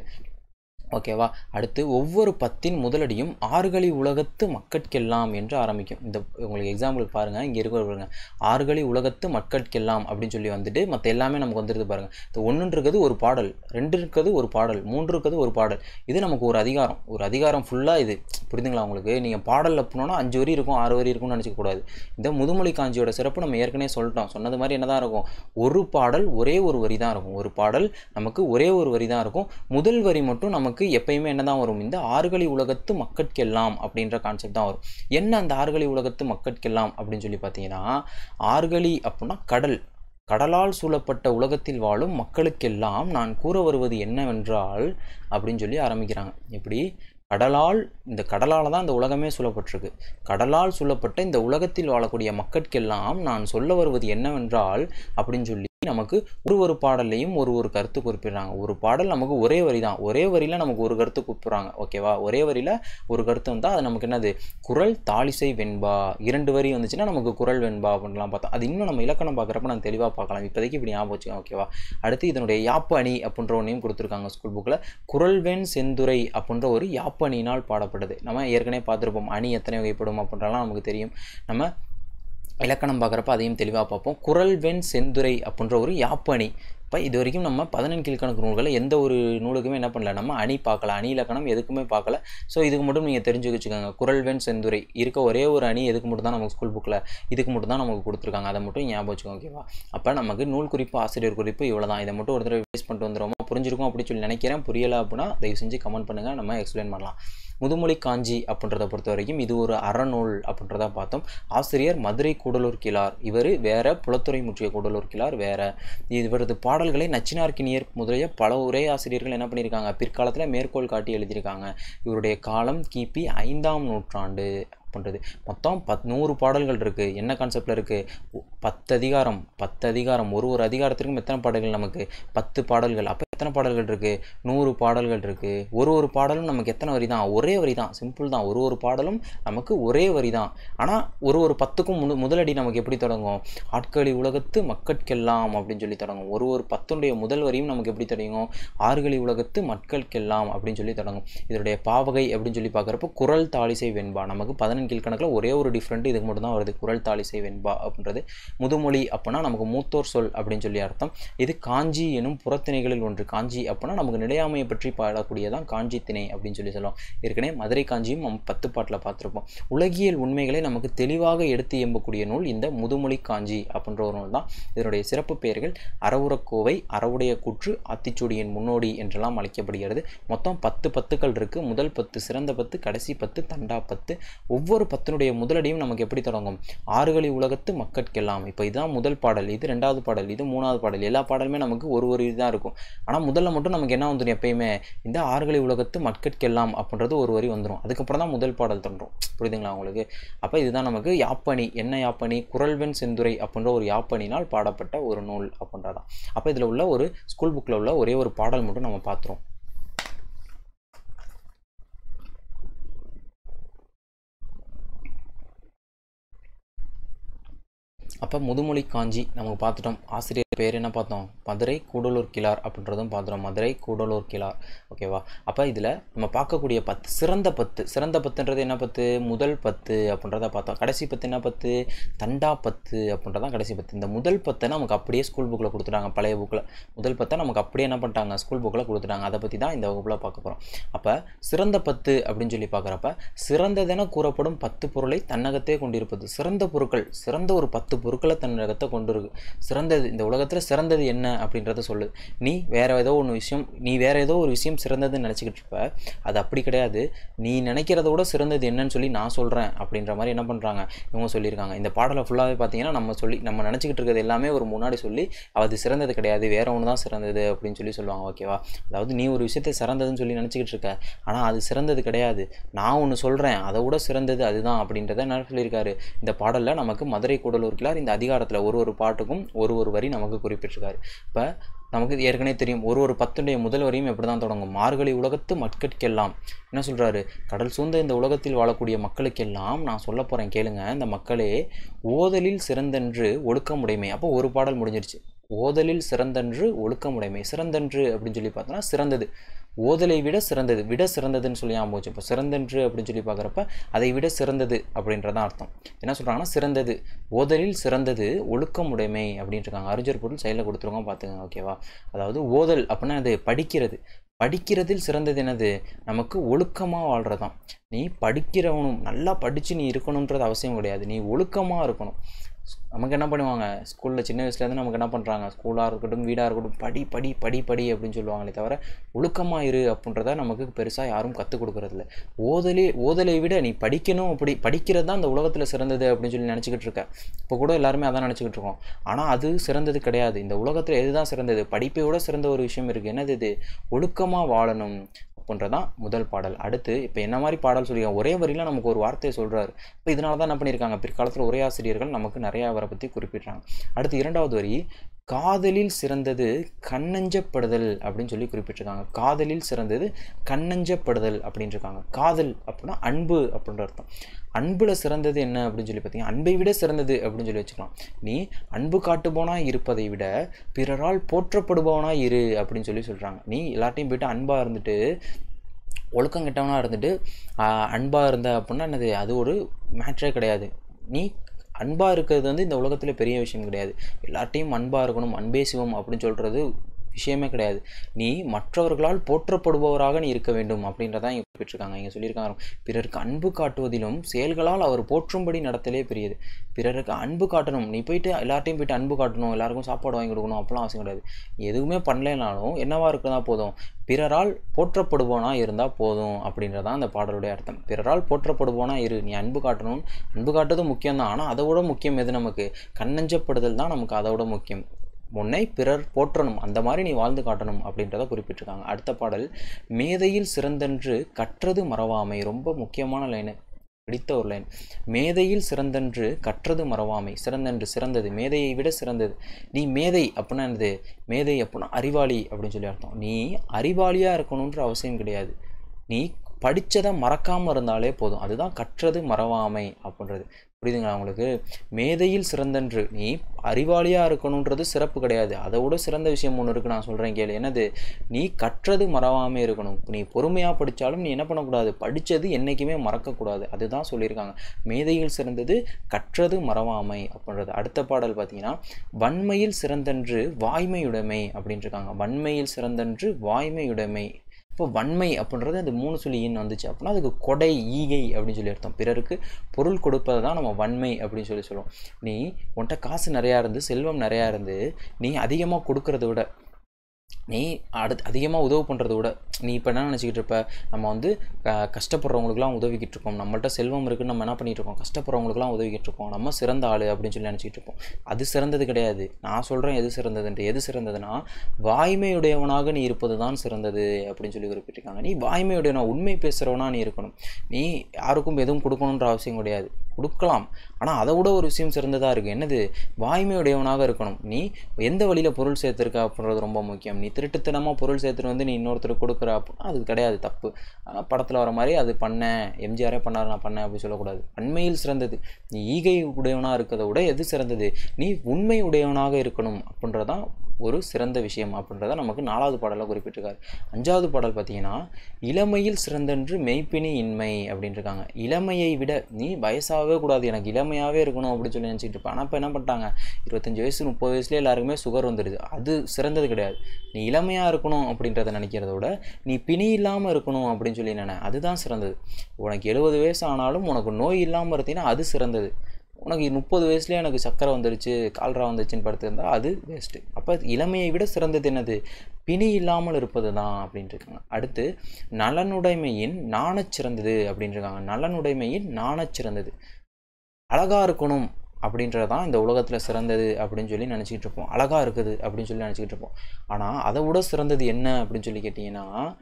Speaker 1: ஓகேவா அடுத்து ஒவ்வொரு பத்தின் முதலடியும் ஆறுகளி உலகத்து மக்கட்கெல்லாம் என்று ஆரம்பிக்கும் இந்த உங்களுக்கு எக்ஸாம்பிள் பாருங்கள் இங்கே இருக்க பாருங்க ஆறுகளி உலகத்து மக்கட்கெல்லாம் அப்படின்னு சொல்லி வந்துட்டு மற்ற எல்லாமே நமக்கு வந்துடுது பாருங்கள் இந்த ஒன்று இருக்கிறது ஒரு பாடல் ரெண்டு இருக்கிறது ஒரு பாடல் மூன்று இருக்கிறது ஒரு பாடல் இது நமக்கு ஒரு அதிகாரம் ஒரு அதிகாரம் ஃபுல்லாக இது புரியுதுங்களா உங்களுக்கு நீங்கள் பாடல் அப்படின்னா அஞ்சு வரி இருக்கும் ஆறு வரி இருக்கும்னு நினச்சிக்க கூடாது இந்த முதுமொழி காஞ்சியோட சிறப்பு நம்ம ஏற்கனவே சொல்லிட்டோம் சொன்னது மாதிரி என்னதான் இருக்கும் ஒரு பாடல் ஒரே ஒரு வரி தான் இருக்கும் ஒரு பாடல் நமக்கு ஒரே ஒரு வரி தான் இருக்கும் முதல் வரி மட்டும் நமக்கு எப்பயுமே என்ன தான் வரும் இந்த ஆறுகளி உலகத்து மக்கட்கெல்லாம் அப்படின்ற கான்செப்ட் தான் வரும் என்ன அந்த ஆறுகளி உலகத்து மக்கட்கெல்லாம் அப்படின்னு சொல்லி பார்த்தீங்கன்னா ஆறுகளி அப்படின்னா கடல் கடலால் சூழப்பட்ட உலகத்தில் வாழும் மக்களுக்கெல்லாம் நான் கூற வருவது என்னவென்றால் அப்படின்னு சொல்லி ஆரம்பிக்கிறாங்க எப்படி கடலால் இந்த கடலால் தான் இந்த உலகமே சூழப்பட்டிருக்கு கடலால் சூழப்பட்ட இந்த உலகத்தில் வாழக்கூடிய மக்கட்கெல்லாம் நான் சொல்ல வருவது என்னவென்றால் அப்படின்னு சொல்லி நமக்கு ஒரு ஒரு பாடல்லையும் ஒரு ஒரு கருத்து குறிப்பிடுறாங்க ஒரு பாடல் நமக்கு ஒரே வரி தான் ஒரே வரியில் நமக்கு ஒரு கருத்து குறிப்பிட்றாங்க ஓகேவா ஒரே வரியில் ஒரு கருத்து வந்தால் அது நமக்கு என்னது குரல் தாளிசை வெண்பா இரண்டு வரி வந்துச்சுன்னா நமக்கு குரல் வெண்பா அப்படின்லாம் பார்த்தோம் அது இன்னும் நம்ம இலக்கணம் பார்க்குறப்ப நம்ம தெளிவாக பார்க்கலாம் இப்போதைக்கு இப்படி ஞாபகம் வச்சுக்கோங்க ஓகேவா அடுத்து இதனுடைய யாப்பு அணி அப்படின்ற ஒன்றையும் கொடுத்துருக்காங்க ஸ்கூல் புக்கில் குரல்வெண் செந்துரை அப்படின்ற ஒரு யாப்பு அணியினால் பாடப்படுது நம்ம ஏற்கனவே பார்த்துருப்போம் அணி எத்தனை வகைப்படும் அப்படின்றலாம் நமக்கு தெரியும் நம்ம இலக்கணம் பார்க்குறப்ப அதையும் தெளிவாக பார்ப்போம் குரல் வெண் செந்துரை அப்படின்ற ஒரு யாப்பு அணி இப்போ இது வரைக்கும் நம்ம பதினெண் கீழ்கணக்கு நூல்களை எந்த ஒரு நூலுக்குமே என்ன பண்ணல நம்ம அணி பார்க்கல அணி இலக்கணம் எதுக்குமே பார்க்கல ஸோ இதுக்கு மட்டும் நீங்கள் தெரிஞ்சு வச்சுக்கோங்க குரல்வெண் செந்துரை இருக்க ஒரே ஒரு அணி எதுக்கு மட்டும் தான் நமக்கு ஸ்கூல் புக்கில் இதுக்கு மட்டும் தான் நமக்கு கொடுத்துருக்காங்க அதை மட்டும் ஞாபகம் வச்சுக்கோங்க ஓகேவா அப்போ நமக்கு நூல் குறிப்பு ஆசிரியர் குறிப்பு இவ்வளோ தான் இதை மட்டும் ஒரு தடவை ரிவைஸ் பண்ணிட்டு வந்துடுவோமா புரிஞ்சிருக்கும் அப்படி சொல்லி நினைக்கிறேன் புரியலை அப்படின்னா தயவு செஞ்சு கமெண்ட் பண்ணுங்கள் நம்ம எக்ஸ்பிளைன் பண்ணலாம் முதுமொழி காஞ்சி அப்படின்றத பொறுத்த வரைக்கும் இது ஒரு அறநூல் அப்படின்றத பார்த்தோம் ஆசிரியர் மதுரை கூடலூர் கிளார் இவர் வேற புலத்துறை முற்றிய கூடலூர் கிளார் வேற இவரது பாடல்களை நச்சினார்க்கினியர் முதலிய பல உரை ஆசிரியர்கள் என்ன பண்ணியிருக்காங்க பிற்காலத்தில் மேற்கோள் காட்டி எழுதியிருக்காங்க இவருடைய காலம் கிபி ஐந்தாம் நூற்றாண்டு அப்படின்றது மொத்தம் பத் நூறு பாடல்கள் இருக்குது என்ன கான்செப்டில் இருக்குது பத்து அதிகாரம் பத்து அதிகாரம் ஒரு ஒரு அதிகாரத்திற்கும் எத்தனை பாடல்கள் நமக்கு பத்து பாடல்கள் அப்போ எத்தனை பாடல்கள் இருக்குது நூறு பாடல்கள் இருக்குது ஒரு ஒரு பாடலும் நமக்கு எத்தனை வரி தான் ஒரே வரி தான் சிம்பிள் தான் ஒரு ஒரு பாடலும் நமக்கு ஒரே வரி தான் ஆனால் ஒரு ஒரு பத்துக்கும் முது முதலடி நமக்கு எப்படி தொடங்கும் ஆட்களி உலகத்து மக்கட்கெல்லாம் அப்படின்னு சொல்லி தொடங்கும் ஒரு ஒரு பத்துடைய முதல் வரியும் நமக்கு எப்படி தொடங்கும் ஆறுகளி உலகத்து மக்களுக்கெல்லாம் அப்படின்னு சொல்லி தொடங்கும் இதனுடைய பாவகை அப்படின்னு சொல்லி பார்க்குறப்போ குரல் தாளிசை வெண்பா நமக்கு பதினெண் கீழ்கணக்கில் ஒரே ஒரு டிஃப்ரெண்ட் இதுக்கு மட்டும் தான் வருது குரல் தாளிசை வெண்பா அப்படின்றது முதுமொழி அப்படின்னா நமக்கு மூத்தோர் சொல் அப்படின்னு சொல்லி அர்த்தம் இது காஞ்சி எனும் புறத்திணைகளில் ஒன்று காஞ்சி அப்படின்னா நமக்கு நிலையாமையை பற்றி பாடக்கூடியதான் காஞ்சி திணை அப்படின்னு சொல்லி சொல்லுவோம் ஏற்கனவே மதுரை காஞ்சியும் நம்ம பத்து பாட்டில் பார்த்துருப்போம் உலகியல் உண்மைகளை நமக்கு தெளிவாக எடுத்து எம்பக்கூடிய நூல் இந்த முதுமொழி காஞ்சி அப்படின்ற ஒரு நூல் தான் இதனுடைய சிறப்பு பெயர்கள் அறவுரக்கோவை அறவுடைய கூற்று ஆத்திச்சூடியின் முன்னோடி என்றெல்லாம் அழைக்கப்படுகிறது மொத்தம் பத்து பத்துக்கள் இருக்குது முதல் பத்து சிறந்த பத்து கடைசி பத்து தண்டா பத்து ஒவ்வொரு பத்தினுடைய முதலடியும் நமக்கு எப்படி தொடங்கும் ஆறுகளி உலகத்து மக்கட்கெல்லாம் இப்போ இதுதான் முதல் பாடல் இது ரெண்டாவது பாடல் இது மூணாவது பாடல் எல்லா பாடலுமே நமக்கு ஒரு ஒரு இதுதான் இருக்கும் ஆனால் முதல்ல மட்டும் நமக்கு என்ன வந்துடும் எப்பயுமே இந்த ஆறுகளி உலகத்து மக்கட்கெல்லாம் அப்படின்றது ஒரு வரி வந்துடும் அதுக்கப்புறம் தான் முதல் பாடல் தோன்றும் புரியுதுங்களா உங்களுக்கு அப்போ இதுதான் நமக்கு யாப்பணி என்ன யாப்பணி குரல்வெண் செந்துரை அப்படின்ற ஒரு யாப்பணினால் பாடப்பட்ட ஒரு நூல் அப்படின்றதான் அப்போ இதில் உள்ள ஒரு ஸ்கூல் புக்கில் உள்ள ஒரே ஒரு பாடல் மட்டும் நம்ம பார்த்துருவோம் அப்போ முதுமொழி காஞ்சி நமக்கு பார்த்துட்டோம் ஆசிரியர் பேர் என்ன பார்த்தோம் மதுரை கூடலூர் கிளார் அப்படின்றதும் பார்த்துட்டோம் மதுரை கூடலூர் கிளார் ஓகேவா அப்போ இதில் நம்ம பார்க்கக்கூடிய பத்து சிறந்த பத்து சிறந்த பத்துன்றது என்ன பத்து முதல் பத்து அப்படின்றத பார்த்தோம் கடைசி பத்து என்ன பத்து தண்டா பத்து அப்படின்றதான் கடைசி பத்து இந்த முதல் பத்தை நமக்கு அப்படியே ஸ்கூல் புக்கில் கொடுத்துட்டாங்க பழைய புக்கில் முதல் பத்தை நமக்கு அப்படியே என்ன பண்ணிட்டாங்க ஸ்கூல் புக்கில் கொடுத்துட்டாங்க அதை பற்றி தான் இந்த வகுப்பில் பார்க்க போகிறோம் அப்போ சிறந்த பத்து அப்படின்னு சொல்லி பார்க்குறப்ப சிறந்ததென கூறப்படும் பத்து பொருளை தன்னகத்தே கொண்டிருப்பது சிறந்த பொருட்கள் சிறந்த ஒரு பத்து பொருட்களை தன்னகத்தை கொண்டு இருக்கு சிறந்தது இந்த உலகத்தில் சிறந்தது என்ன அப்படின்றத சொல்லு நீ வேற ஏதோ ஒன்று விஷயம் நீ வேற ஏதோ ஒரு விஷயம் சிறந்ததுன்னு நினச்சிக்கிட்டு இருப்ப அது அப்படி கிடையாது நீ நினைக்கிறத விட சிறந்தது என்னன்னு சொல்லி நான் சொல்கிறேன் அப்படின்ற மாதிரி என்ன பண்ணுறாங்க இவங்க சொல்லியிருக்காங்க இந்த பாடலை ஃபுல்லாகவே பார்த்தீங்கன்னா நம்ம சொல்லி நம்ம நினச்சிக்கிட்டு இருக்கிறது எல்லாமே ஒரு முன்னாடி சொல்லி அது சிறந்தது கிடையாது வேற ஒன்று தான் சிறந்தது அப்படின்னு சொல்லி சொல்லுவாங்க ஓகேவா அதாவது நீ ஒரு விஷயத்தை சிறந்ததுன்னு சொல்லி நினச்சிக்கிட்டு இருக்க ஆனால் அது சிறந்தது கிடையாது நான் ஒன்று சொல்கிறேன் அதை விட சிறந்தது அதுதான் அப்படின்றத என்ன சொல்லியிருக்காரு இந்த பாடலில் நமக்கு மதுரை கூடலூர் கிளார் இந்த அதிகாரத்தில் ஒரு ஒரு பாட்டுக்கும் ஒரு ஒரு வரி நமக்கு குறிப்பிட்டிருக்காரு இப்போ நமக்கு ஏற்கனவே தெரியும் ஒரு ஒரு பத்துடைய முதல் வரியும் எப்படி தான் தொடங்கும் மார்கழி உலகத்து மக்கட்கெல்லாம் என்ன சொல்கிறாரு கடல் சூழ்ந்த இந்த உலகத்தில் வாழக்கூடிய மக்களுக்கெல்லாம் நான் சொல்ல போகிறேன் கேளுங்க இந்த மக்களே ஓதலில் சிறந்தன்று ஒழுக்கமுடைமை அப்போ ஒரு பாடல் முடிஞ்சிருச்சு ஓதலில் சிறந்தன்று ஒழுக்கமுடைமை சிறந்தன்று அப்படின்னு சொல்லி பார்த்தோன்னா சிறந்தது ஓதலை விட சிறந்தது விட சிறந்ததுன்னு சொல்லி ஞாபகம் வச்சு இப்போ சிறந்தன்று அப்படின்னு சொல்லி பார்க்குறப்ப அதை விட சிறந்தது அப்படின்றதான் அர்த்தம் என்ன சொல்கிறாங்கன்னா சிறந்தது ஓதலில் சிறந்தது ஒழுக்கமுடைமை அப்படின்ட்டு இருக்காங்க அறிஞர் பொருள் செயலில் கொடுத்துருக்கோம் பார்த்துங்க ஓகேவா அதாவது ஓதல் அப்படின்னா அது படிக்கிறது படிக்கிறதில் சிறந்தது என்னது நமக்கு ஒழுக்கமாக வாழ்கிறதான் நீ படிக்கிறவனும் நல்லா படித்து நீ இருக்கணுன்றது அவசியம் கிடையாது நீ ஒழுக்கமாக இருக்கணும் நமக்கு என்ன பண்ணுவாங்க ஸ்கூலில் சின்ன வயசுலேருந்து நமக்கு என்ன பண்ணுறாங்க ஸ்கூலாக இருக்கட்டும் வீடாக இருக்கட்டும் படி படி படி படி அப்படின்னு சொல்லுவாங்களே தவிர ஒழுக்கமாக இரு அப்படின்றத நமக்கு பெருசாக யாரும் கற்றுக் கொடுக்குறதில்ல ஓதலே ஓதலை விட நீ படிக்கணும் அப்படி படிக்கிறது தான் இந்த உலகத்தில் சிறந்தது அப்படின்னு சொல்லி நினச்சிக்கிட்டு இருக்க இப்போ கூட எல்லாருமே அதான் நினச்சிக்கிட்டு இருக்கோம் ஆனால் அது சிறந்தது கிடையாது இந்த உலகத்தில் எதுதான் சிறந்தது படிப்பை விட சிறந்த ஒரு விஷயம் இருக்குது என்னது இது ஒழுக்கமாக வாழணும் அப்படின்றதான் முதல் பாடல் அடுத்து இப்போ என்ன மாதிரி பாடல் சொல்லியிருக்காங்க ஒரே வரியில் நமக்கு ஒரு வார்த்தையை சொல்கிறாரு இப்போ இதனால தான் என்ன பண்ணியிருக்காங்க பிற்காலத்தில் உரையாசிரியர்கள் நமக்கு நிறைய அவரை பற்றி குறிப்பிட்றாங்க அடுத்து இரண்டாவது வரி காதலில் சிறந்தது கண்ணஞ்சப்படுதல் அப்படின்னு சொல்லி குறிப்பிட்டிருக்காங்க காதலில் சிறந்தது கண்ணஞ்சப்படுதல் அப்படின்னு இருக்காங்க காதல் அப்படின்னா அன்பு அப்படின்ற அர்த்தம் அன்புல சிறந்தது என்ன அப்படின்னு சொல்லி பார்த்தீங்கன்னா அன்பை விட சிறந்தது அப்படின்னு சொல்லி வச்சுக்கலாம் நீ அன்பு காட்டுபவனாய் இருப்பதை விட பிறரால் போற்றப்படுபவனாய் இரு அப்படின்னு சொல்லி சொல்கிறாங்க நீ எல்லார்ட்டையும் போயிட்டு அன்பாக இருந்துட்டு ஒழுக்கம் கெட்டவனாக இருந்துட்டு அன்பாக இருந்த அப்படின்னா என்னது அது ஒரு மேட்ரே கிடையாது நீ அன்பாக இருக்கிறது வந்து இந்த உலகத்தில் பெரிய விஷயம் கிடையாது எல்லார்ட்டையும் அன்பாக இருக்கணும் அன்பே சிவம் அப்படின்னு சொல்கிறது விஷயமே கிடையாது நீ மற்றவர்களால் போற்றப்படுபவராக நீ இருக்க வேண்டும் அப்படின்றதான் இங்கே குறிப்பிட்டிருக்காங்க இங்கே சொல்லியிருக்காங்க பிறருக்கு அன்பு காட்டுவதிலும் செயல்களால் அவர் போற்றும்படி நடத்தலே பெரியது பிறருக்கு அன்பு காட்டணும் நீ போயிட்டு எல்லார்ட்டையும் போயிட்டு அன்பு காட்டணும் எல்லாருக்கும் சாப்பாடு வாங்கி கொடுக்கணும் அப்பெல்லாம் அவசியம் கிடையாது எதுவுமே பண்ணலைனாலும் என்னவா இருக்குதா போதும் பிறரால் போற்றப்படுவோனா இருந்தால் போதும் அப்படின்றதான் அந்த பாடலுடைய அர்த்தம் பிறரால் போற்றப்படுவோனா இரு நீ அன்பு காட்டணும் அன்பு காட்டுறது முக்கியம் தான் ஆனால் அதை விட முக்கியம் எது நமக்கு கண்ணஞ்சப்படுதல் தான் நமக்கு அதை விட முக்கியம் முன்னை பிறர் போற்றணும் அந்த மாதிரி நீ வாழ்ந்து காட்டணும் அப்படின்றத குறிப்பிட்டிருக்காங்க அடுத்த பாடல் மேதையில் சிறந்தன்று கற்றது மறவாமை ரொம்ப முக்கியமான லைனு பிடித்த ஒரு லைன் மேதையில் சிறந்தன்று கற்றது மறவாமை சிறந்தன்று சிறந்தது மேதையை விட சிறந்தது நீ மேதை அப்படின்னா என்னது மேதை அப்படின்னா அறிவாளி அப்படின்னு சொல்லி அர்த்தம் நீ அறிவாளியாக இருக்கணுன்ற அவசியம் கிடையாது நீ படித்ததை மறக்காமல் இருந்தாலே போதும் அதுதான் கற்றது மறவாமை அப்படின்றது புரியுதுங்களா உங்களுக்கு மேதையில் சிறந்தன்று நீ அறிவாளியாக இருக்கணுன்றது சிறப்பு கிடையாது அதை விட சிறந்த விஷயம் ஒன்று இருக்குது நான் சொல்கிறேன் கேளு என்னது நீ கற்றது மறவாமல் இருக்கணும் நீ பொறுமையாக படித்தாலும் நீ என்ன பண்ணக்கூடாது படித்தது என்றைக்குமே மறக்கக்கூடாது அதுதான் சொல்லியிருக்காங்க மேதையில் சிறந்தது கற்றது மறவாமை அப்படின்றது அடுத்த பாடல் பார்த்தீங்கன்னா வன்மையில் சிறந்தன்று வாய்மையுடைமை அப்படின்ட்டுருக்காங்க வன்மையில் சிறந்தன்று வாய்மையுடைமை இப்போ வன்மை அப்படின்றது அந்த மூணு சொல்லி ஈன்னு வந்துச்சு அப்படின்னா அதுக்கு கொடை ஈகை அப்படின்னு சொல்லி அர்த்தம் பிறருக்கு பொருள் கொடுப்பதை தான் நம்ம வன்மை அப்படின்னு சொல்லி சொல்லுவோம் நீ உன்கிட்ட காசு நிறையா இருந்து செல்வம் நிறையா இருந்து நீ அதிகமாக கொடுக்கறத விட நீ அடுத்து அதிகமாக உதவு பண்ணுறத விட நீ இப்போ என்ன நினச்சிக்கிட்டு இருப்ப நம்ம வந்து க கஷ்டப்படுறவங்களுக்குலாம் உதவிக்கிட்டு இருக்கோம் நம்மள்ட்ட செல்வம் இருக்குன்னு நம்ம என்ன பண்ணிகிட்டு இருக்கோம் கஷ்டப்படுறவங்களுக்குலாம் உதவிக்கிட்டு இருக்கோம் நம்ம சிறந்த ஆள் அப்படின்னு சொல்லி நினச்சிக்கிட்டு இருப்போம் அது சிறந்தது கிடையாது நான் சொல்கிறேன் எது சிறந்ததுன்ட்டு எது சிறந்ததுன்னா வாய்மையுடையவனாக நீ இருப்பது தான் சிறந்தது அப்படின்னு சொல்லி குறிப்பிட்டிருக்காங்க நீ வாய்மையுடையவனா உண்மை பேசுகிறவனா நீ இருக்கணும் நீ யாருக்கும் எதுவும் கொடுக்கணுன்ற அவசியம் கிடையாது கொடுக்கலாம் ஆனால் அதை விட ஒரு விஷயம் சிறந்ததாக இருக்குது என்னது வாய்மையுடையவனாக இருக்கணும் நீ எந்த வழியில் பொருள் சேர்த்துருக்க அப்படின்றது ரொம்ப முக்கியம் நீ திருட்டுத்தனமாக பொருள் சேர்த்துட்டு வந்து நீ இன்னொருத்தருக்கு கொடுக்குற அப்படின்னா அது கிடையாது தப்பு படத்தில் வர மாதிரி அது பண்ணேன் எம்ஜிஆரே பண்ணார் நான் பண்ணேன் அப்படி சொல்லக்கூடாது அண்மையில் சிறந்தது நீ ஈகை உடையவனாக இருக்கிறத விட எது சிறந்தது நீ உண்மை உடையவனாக இருக்கணும் அப்படின்றதான் ஒரு சிறந்த விஷயம் அப்படின்றத நமக்கு நாலாவது பாடலில் குறிப்பிட்டிருக்காரு அஞ்சாவது பாடல் பார்த்தீங்கன்னா இளமையில் சிறந்தென்று மெய்ப்பினி இன்மை அப்படின்னு இருக்காங்க இளமையை விட நீ வயசாகவே கூடாது எனக்கு இளமையாகவே இருக்கணும் அப்படின்னு சொல்லி நினச்சிட்டு இருப்பேன் ஆனால் இப்போ என்ன பண்ணிட்டாங்க இருபத்தஞ்சி வயசு முப்பது வயசுலேயே எல்லாருக்குமே சுகர் வந்துடுது அது சிறந்தது கிடையாது நீ இளமையாக இருக்கணும் அப்படின்றத நினைக்கிறத விட நீ பிணி இல்லாமல் இருக்கணும் அப்படின்னு சொல்லி நினை அதுதான் சிறந்தது உனக்கு எழுபது வயசு ஆனாலும் உனக்கு நோய் இல்லாமல் இருந்தீங்கன்னா அது சிறந்தது உனக்கு முப்பது வயசுலேயே எனக்கு சக்கரை வந்துருச்சு கால்ரா வந்துருச்சுன்னு படுத்திருந்தா அது வேஸ்ட்டு அப்போ இளமையை விட சிறந்தது என்னது பிணி இல்லாமல் இருப்பது தான் அப்படின்ட்டு இருக்காங்க அடுத்து நலனுடைமையின் நாணச் சிறந்தது அப்படின்ட்டு இருக்காங்க நலனுடைமையின் நாணச் சிறந்தது அழகாக இருக்கணும் அப்படின்றது தான் இந்த உலகத்தில் சிறந்தது அப்படின்னு சொல்லி நினச்சிக்கிட்டு இருப்போம் அழகாக இருக்குது அப்படின்னு சொல்லி நினச்சிக்கிட்டு இருப்போம் ஆனால் அதை விட சிறந்தது என்ன அப்படின்னு சொல்லி கேட்டிங்கன்னா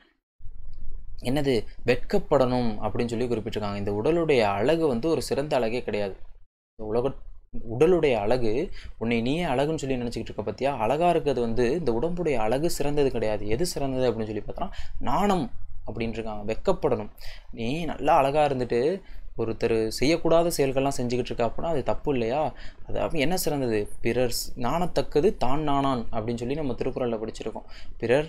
Speaker 1: என்னது வெட்கப்படணும் அப்படின்னு சொல்லி குறிப்பிட்டிருக்காங்க இந்த உடலுடைய அழகு வந்து ஒரு சிறந்த அழகே கிடையாது இந்த உலக உடலுடைய அழகு உன்னை நீயே அழகுன்னு சொல்லி நினச்சிக்கிட்டு இருக்க பார்த்தியா அழகாக இருக்கிறது வந்து இந்த உடம்புடைய அழகு சிறந்தது கிடையாது எது சிறந்தது அப்படின்னு சொல்லி பார்த்தோன்னா நாணம் அப்படின்ட்டு இருக்காங்க வெக்கப்படணும் நீ நல்லா அழகாக இருந்துட்டு ஒருத்தர் செய்யக்கூடாத செயல்கள்லாம் செஞ்சுக்கிட்டு இருக்கா அப்படின்னா அது தப்பு இல்லையா அது அப்போ என்ன சிறந்தது பிறர் நாணத்தக்கது தான் நானான் அப்படின்னு சொல்லி நம்ம திருக்குறளில் படிச்சிருக்கோம் பிறர்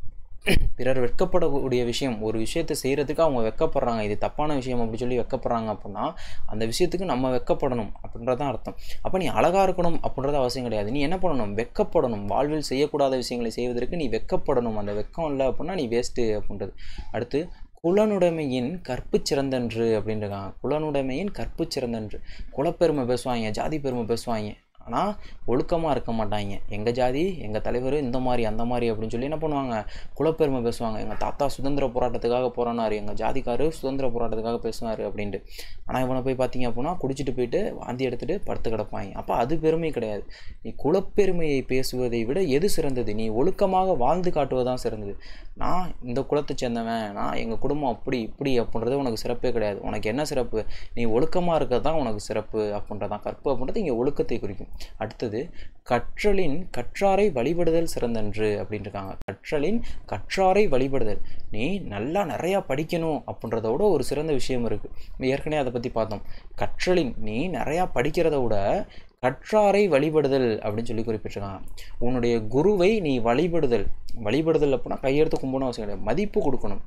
Speaker 1: பிறர் வெட்கப்படக்கூடிய விஷயம் ஒரு விஷயத்தை செய்கிறதுக்கு அவங்க வெக்கப்படுறாங்க இது தப்பான விஷயம் அப்படி சொல்லி வெக்கப்படுறாங்க அப்படின்னா அந்த விஷயத்துக்கு நம்ம வெக்கப்படணும் அப்படின்றதான் அர்த்தம் அப்போ நீ அழகாக இருக்கணும் அப்படின்றது அவசியம் கிடையாது நீ என்ன பண்ணணும் வெக்கப்படணும் வாழ்வில் செய்யக்கூடாத விஷயங்களை செய்வதற்கு நீ வெக்கப்படணும் அந்த வெக்கம் இல்லை அப்படின்னா நீ வேஸ்ட்டு அப்படின்றது அடுத்து குலனுடைமையின் கற்பு சிறந்தன்று அப்படின்றாங்க குலனுடைமையின் கற்பு சிறந்தன்று குலப்பெருமை பேசுவாங்க ஜாதி பெருமை பேசுவாங்க ஆனால் ஒழுக்கமாக இருக்க மாட்டாங்க எங்கள் ஜாதி எங்கள் தலைவர் இந்த மாதிரி அந்த மாதிரி அப்படின்னு சொல்லி என்ன பண்ணுவாங்க குலப்பெருமை பேசுவாங்க எங்கள் தாத்தா சுதந்திர போராட்டத்துக்காக போகிறானாரு எங்கள் ஜாதிக்காரு சுதந்திர போராட்டத்துக்காக பேசுனார் அப்படின்ட்டு ஆனால் இவனை போய் பார்த்தீங்க அப்படின்னா குடிச்சிட்டு போயிட்டு வாந்தி எடுத்துகிட்டு படுத்து கிடப்பாங்க அப்போ அது பெருமை கிடையாது நீ குலப்பெருமையை பேசுவதை விட எது சிறந்தது நீ ஒழுக்கமாக வாழ்ந்து காட்டுவதுதான் சிறந்தது நான் இந்த குலத்தை சேர்ந்தவன் நான் எங்கள் குடும்பம் அப்படி இப்படி அப்படின்றது உனக்கு சிறப்பே கிடையாது உனக்கு என்ன சிறப்பு நீ ஒழுக்கமாக இருக்கிறது தான் உனக்கு சிறப்பு அப்படின்றதான் கற்பு அப்படின்றது இங்கே ஒழுக்கத்தை குறிக்கும் அடுத்தது கற்றலின் கற்றாரை வழிபடுதல் சிறந்தன்று அப்படின்னு இருக்காங்க கற்றலின் கற்றாரை வழிபடுதல் நீ நல்லா நிறையா படிக்கணும் அப்படின்றத விட ஒரு சிறந்த விஷயம் இருக்குது ஏற்கனவே அதை பற்றி பார்த்தோம் கற்றலின் நீ நிறையா படிக்கிறத விட கற்றாரை வழிபடுதல் அப்படின்னு சொல்லி குறிப்பிட்டிருக்காங்க உன்னுடைய குருவை நீ வழிபடுதல் வழிபடுதல் அப்படின்னா கையெடுத்து கும்பிடணும் அவசியம் கிடையாது மதிப்பு கொடுக்கணும்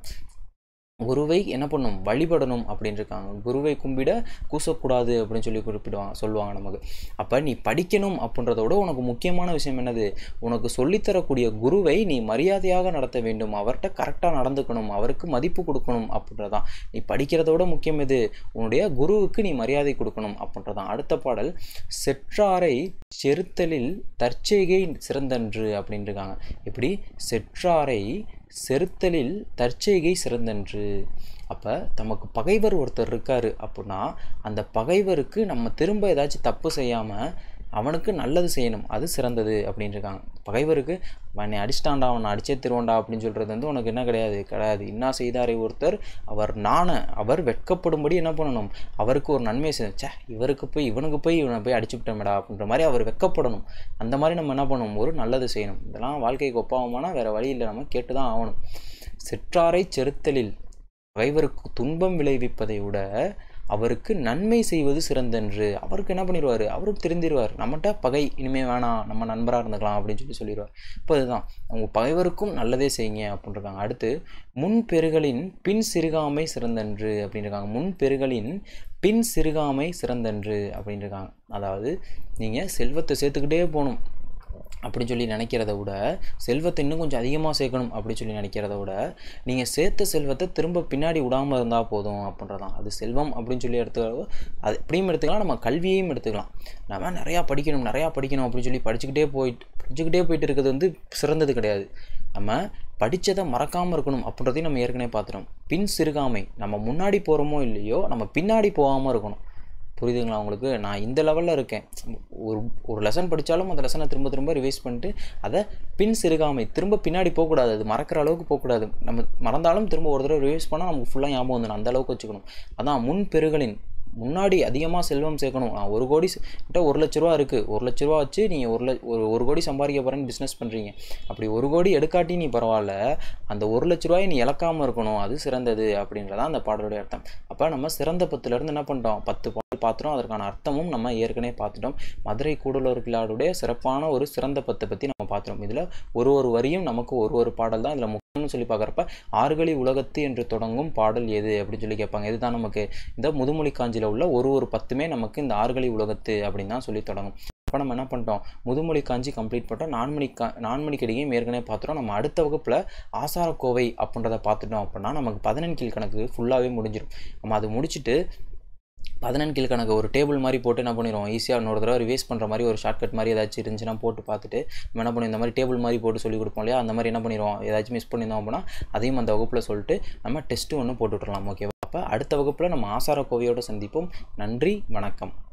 Speaker 1: குருவை என்ன பண்ணும் வழிபடணும் அப்படின்னு இருக்காங்க குருவை கும்பிட கூசக்கூடாது அப்படின்னு சொல்லி குறிப்பிடுவாங்க சொல்லுவாங்க நமக்கு அப்போ நீ படிக்கணும் அப்படின்றத விட உனக்கு முக்கியமான விஷயம் என்னது உனக்கு சொல்லித்தரக்கூடிய குருவை நீ மரியாதையாக நடத்த வேண்டும் அவர்கிட்ட கரெக்டாக நடந்துக்கணும் அவருக்கு மதிப்பு கொடுக்கணும் அப்படின்றதான் நீ படிக்கிறத விட முக்கியம் எது உன்னுடைய குருவுக்கு நீ மரியாதை கொடுக்கணும் அப்படின்றதான் அடுத்த பாடல் செற்றாரை செருத்தலில் தற்செய்கை சிறந்தன்று அப்படின்னு இருக்காங்க எப்படி செற்றாரை செருத்தலில் தற்செய்கை சிறந்தன்று அப்போ நமக்கு பகைவர் ஒருத்தர் இருக்கார் அப்படின்னா அந்த பகைவருக்கு நம்ம திரும்ப ஏதாச்சும் தப்பு செய்யாமல் அவனுக்கு நல்லது செய்யணும் அது சிறந்தது அப்படின்னு இருக்காங்க பகைவருக்கு அவனை அடிச்சிட்டான்டா அவனை அடிச்சே திருவண்டா அப்படின்னு சொல்கிறது வந்து உனக்கு என்ன கிடையாது கிடையாது இன்னா செய்தாரை ஒருத்தர் அவர் நாண அவர் வெட்கப்படும்படி என்ன பண்ணணும் அவருக்கு ஒரு நன்மை செய்ய சே இவருக்கு போய் இவனுக்கு போய் இவனை போய் அடிச்சு விட்டோமேடா அப்படின்ற மாதிரி அவர் வெட்கப்படணும் அந்த மாதிரி நம்ம என்ன பண்ணணும் ஒரு நல்லது செய்யணும் இதெல்லாம் வாழ்க்கைக்கு ஒப்பாகமானா வேறு வழி இல்லை நம்ம கேட்டு தான் ஆகணும் சிற்றாரை செருத்தலில் பகைவருக்கு துன்பம் விளைவிப்பதை விட அவருக்கு நன்மை செய்வது சிறந்தன்று அவருக்கு என்ன பண்ணிடுவார் அவருக்கு தெரிஞ்சிருவார் நம்மகிட்ட பகை இனிமேல் வேணாம் நம்ம நண்பராக இருந்துக்கலாம் அப்படின்னு சொல்லி சொல்லிடுவார் இப்போ இதுதான் உங்கள் பகைவருக்கும் நல்லதே செய்யுங்க அப்படின்றாங்க அடுத்து முன் பெருகளின் பின் சிறுகாமை சிறந்தன்று அப்படின்றாங்க முன் பெருகளின் பின் சிறுகாமை சிறந்தன்று அப்படின்றாங்க அதாவது நீங்கள் செல்வத்தை சேர்த்துக்கிட்டே போகணும் அப்படின்னு சொல்லி நினைக்கிறத விட செல்வத்தை இன்னும் கொஞ்சம் அதிகமாக சேர்க்கணும் அப்படின்னு சொல்லி நினைக்கிறத விட நீங்கள் சேர்த்த செல்வத்தை திரும்ப பின்னாடி விடாமல் இருந்தால் போதும் அப்படின்றதான் அது செல்வம் அப்படின்னு சொல்லி எடுத்துக்கலாம் அது எப்படியும் எடுத்துக்கலாம் நம்ம கல்வியையும் எடுத்துக்கலாம் நம்ம நிறையா படிக்கணும் நிறையா படிக்கணும் அப்படின்னு சொல்லி படிச்சுக்கிட்டே போயிட்டு படிச்சுக்கிட்டே போயிட்டு இருக்கிறது வந்து சிறந்தது கிடையாது நம்ம படித்ததை மறக்காமல் இருக்கணும் அப்படின்றதையும் நம்ம ஏற்கனவே பார்த்துட்டோம் பின் சிறுகாமை நம்ம முன்னாடி போகிறோமோ இல்லையோ நம்ம பின்னாடி போகாமல் இருக்கணும் புரியுதுங்களா உங்களுக்கு நான் இந்த லெவலில் இருக்கேன் ஒரு ஒரு லெசன் படித்தாலும் அந்த லெசனை திரும்ப திரும்ப ரிவைஸ் பண்ணிட்டு அதை பின் சிறுகாமை திரும்ப பின்னாடி போகக்கூடாது அது மறக்கிற அளவுக்கு போகக்கூடாது நம்ம மறந்தாலும் திரும்ப ஒரு தடவை ரிவைஸ் பண்ணால் நமக்கு ஃபுல்லாக ஞாபகம் வந்துடும் அந்த அளவுக்கு வச்சுக்கணும் அதான் முன் பெருகளின் முன்னாடி அதிகமாக செல்வம் சேர்க்கணும் நான் ஒரு கோடி செ- கிட்ட ஒரு லட்ச ரூபா இருக்குது ஒரு லட்ச ரூபா வச்சு நீங்கள் ஒரு ல ஒரு ஒரு கோடி சம்பாதிக்க போகிறேன்னு பிஸ்னஸ் பண்ணுறீங்க அப்படி ஒரு கோடி எடுக்காட்டி நீ பரவாயில்ல அந்த ஒரு லட்ச ரூபாயை நீ இழக்காமல் இருக்கணும் அது சிறந்தது அப்படின்றதான் அந்த பாடலுடைய அர்த்தம் அப்போ நம்ம சிறந்த பத்துலேருந்து என்ன பண்ணிட்டோம் பத்து பாடல் பார்த்துட்டோம் அதற்கான அர்த்தமும் நம்ம ஏற்கனவே பார்த்துட்டோம் மதுரை கூடலூர் கிளாடுடைய சிறப்பான ஒரு சிறந்த பத்தை பற்றி நம்ம பார்த்துட்டோம் இதில் ஒரு ஒரு வரியும் நமக்கு ஒரு ஒரு பாடல் தான் இதில் முக்கியம்னு சொல்லி பார்க்குறப்ப ஆறுகளி உலகத்து என்று தொடங்கும் பாடல் எது அப்படின்னு சொல்லி கேட்பாங்க இதுதான் நமக்கு இந்த முதுமொழி காஞ்சியில் உள்ள ஒரு ஒரு பத்துமே நமக்கு இந்த ஆறுகளி உலகத்து அப்படின்னு தான் சொல்லி தொடங்கும் அப்போ நம்ம என்ன பண்ணிட்டோம் முதுமொழி காஞ்சி கம்ப்ளீட் பண்ணிட்டோம் நான்மணி கா நான்மணி கடிகையும் ஏற்கனவே பார்த்துட்டோம் நம்ம அடுத்த வகுப்பில் ஆசாரக்கோவை அப்படின்றத பார்த்துட்டோம் அப்படின்னா நமக்கு பதினெண் கீழ்கணக்கு ஃபுல்லாகவே முடிஞ்சிடும் நம்ம அது முடிச்சுட்டு பதினெண் கீழ்கணக்கு ஒரு டேபிள் மாதிரி போட்டு என்ன பண்ணிடுவோம் ஈஸியாக இன்னொரு தடவை ரிவைஸ் பண்ணுற மாதிரி ஒரு ஷார்ட்கட் மாதிரி ஏதாச்சும் இருந்துச்சுன்னா போட்டு பார்த்துட்டு நம்ம என்ன பண்ணுவோம் இந்த மாதிரி டேபிள் மாதிரி போட்டு சொல்லி கொடுப்போம் இல்லையா அந்த மாதிரி என்ன பண்ணிடுவோம் ஏதாச்சும் மிஸ் பண்ணியிருந்தோம் அப்படின்னா அதையும் அந்த வகுப்பில் சொல்லிட்டு நம்ம டெஸ்ட்டு ஒன்று போட்டு விட்றலாம் ஓகேவா அப்போ அடுத்த வகுப்பில் நம்ம ஆசார கோவையோடு சந்திப்போம் நன்றி வணக்கம்